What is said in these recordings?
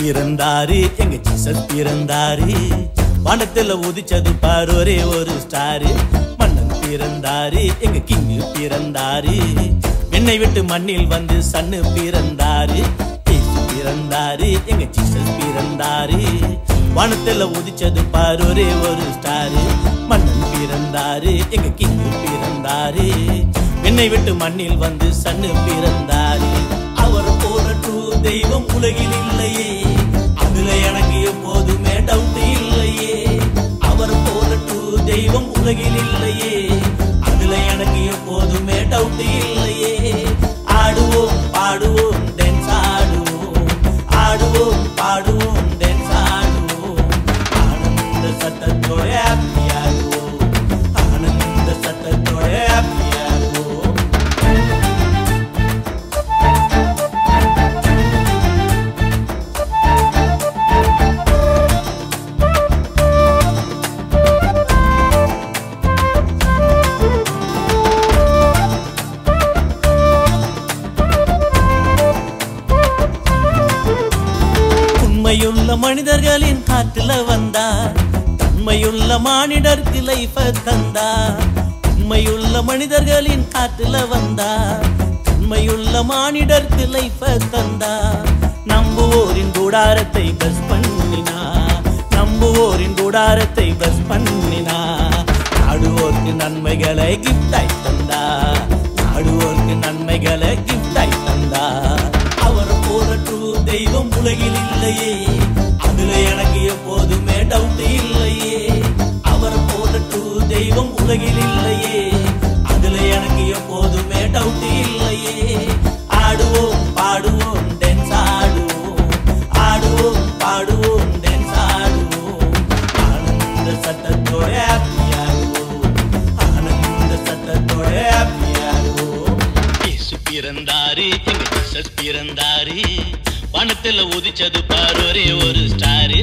பிறந்தாரு எங்க ஜீசஸ் பிறந்தாரு வானத்துல உதிச்சது பாரு ஒரே ஒரு ஸ்டாரு மன்னன் பிறந்தாரு எங்க கிங்கு பிறந்தாரு என்னை விட்டு மண்ணில் வந்து சன்னு பிறந்தாரு இயேசு பிறந்தாரு எங்க ஜீசஸ் பிறந்தாரு வானத்துல உதிச்சது பாரு ஒரே ஒரு ஸ்டாரு மன்னன் பிறந்தாரு எங்க கிங்கு பிறந்தாரு என்னை விட்டு மண்ணில் வந்து சன்னு பிறந்தாரு அவர் போல true தெய்வம் உலகில் இல்லையே அதுல எனக்கு எப்போதுமே டவுட் இல்லையே அவர் போல true தெய்வம் உலகில் இல்லையே அதுல எனக்கு எப்போதுமே டவுட் இல்லையே ஆடுவோம் பாடுவோம் டான்ஸ் ஆடுவோம் ஆடுவோம் பாடுவோம் டான்ஸ் ஆடுவோம் ஆனந்த சத்தத்தோட happy ஆடுவோம் ஆனந்த சத்தத்தோட happy ஆடுவோம் உண்மையுள்ள மனிதர்களின் காட்டுல வந்தார் உண்மையுள்ள மானிடருக்கு லைஃப தந்தார் உண்மையுள்ள மனிதர்களின் காட்டுல வந்தார் உண்மையுள்ள மானிடருக்கு லைஃப தந்தார் நம்புவோரின் கூடாரத்தை பஸ் பண்ணினா நம்புவோரின் கூடாரத்தை பஸ் பண்ணினா நாடுவோர்க்கு நன்மைகளை கிஃப்டாய் தந்தா நாடுவோர்க்கு நன்மைகளை கிஃப்டாய் தந்தா அவர் போல true தெய்வம் உலகில் இல்லையே அதுல எனக்கு எப்போதுமே டவுட் இல்லையே அவர் போல true தெய்வம் உலகில் இல்லையே அதுல எனக்கு எப்போதுமே டவுட் இல்லையே ஆடுவோம் பாடுவோம் டான்ஸ் ஆடுவோம் ஆடுவோம் பாடுவோம் டான்ஸ் ஆடுவோம் ஆனந்த சத்தத்தோட happy ஆடுவோம் ஆனந்த சத்தத்தோட happy ஆடுவோம் இயேசு பிறந்தாரு எங்க ஜீசஸ் பிறந்தாரு வானத்துல உதிச்சது பாரு ஒரே ஒரு ஸ்டாரு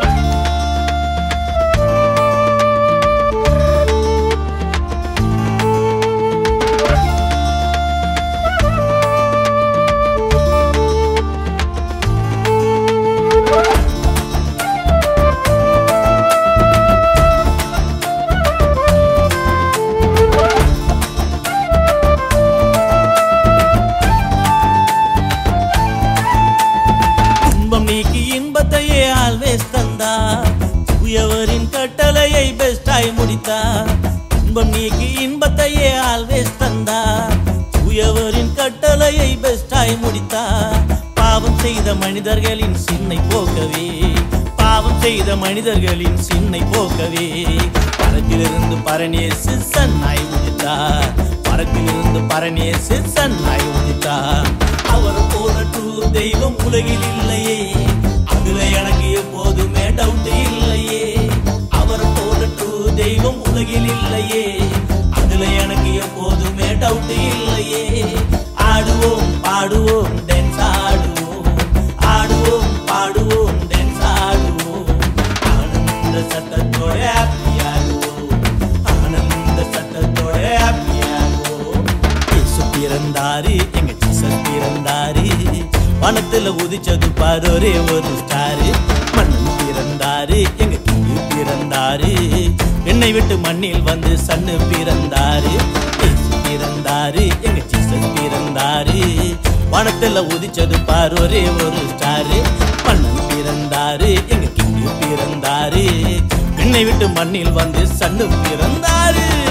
துன்பம் நீக்கி இன்பத்தையே ஆல்வேஸ் தந்தா தூயவரின் கட்டளையை பெஸ்டாய் முடித்தா துன்பம் நீக்கி இன்பத்தையே ஆல்வேஸ் தந்தா தூயவரின் கட்டளையை பெஸ்டாய் முடித்தா பாவம் செய்த மனிதர்களின் சின்னை போக்கவே பாவம் செய்த மனிதர்களின் சின்னை போக்கவே பரத்திலிருந்து பரநேசு சன்னாய் உதித்தார் பரத்திலிருந்து பரநேசு சன்னாய் உதித்தார் அவர் போல true தெய்வம் உலகில் இல்லையே அதுல எனக்கு எப்போதுமே டவுட் இல்லையே அவர் போல true தெய்வம் உலகில் இல்லையே அதுல எனக்கு எப்போதுமே டவுட் இல்லையே ஆடுவோம் பாடுவோம் டான்ஸ் ஆடுவோம் ஆடுவோம் பாடுவோம் டான்ஸ் ஆடுவோம் ஆனந்த சத்தத்தோட happy ஆடுவோம் ஆனந்த சத்தத்தோட happy ஆடுவோம் இயேசு பிறந்தாரு எங்க ஜீசஸ் பிறந்தாரு வானத்துல உதிச்சது பாரு ஒரே ஒரு ஸ்டாரு மன்னன் பிறந்தாரு எங்க கிங்கு பிறந்தாரு என்னை விட்டு மண்ணில் வந்து சன்னு பிறந்தாரு இயேசு பிறந்தாரு எங்க ஜீசஸ் பிறந்தாரு வானத்துல உதிச்சது பாரு ஒரே ஒரு ஸ்டாரு மன்னன் பிறந்தாரு எங்க கிங்கு பிறந்தாரு என்னை விட்டு மண்ணில் வந்து சன்னு பிறந்தாரு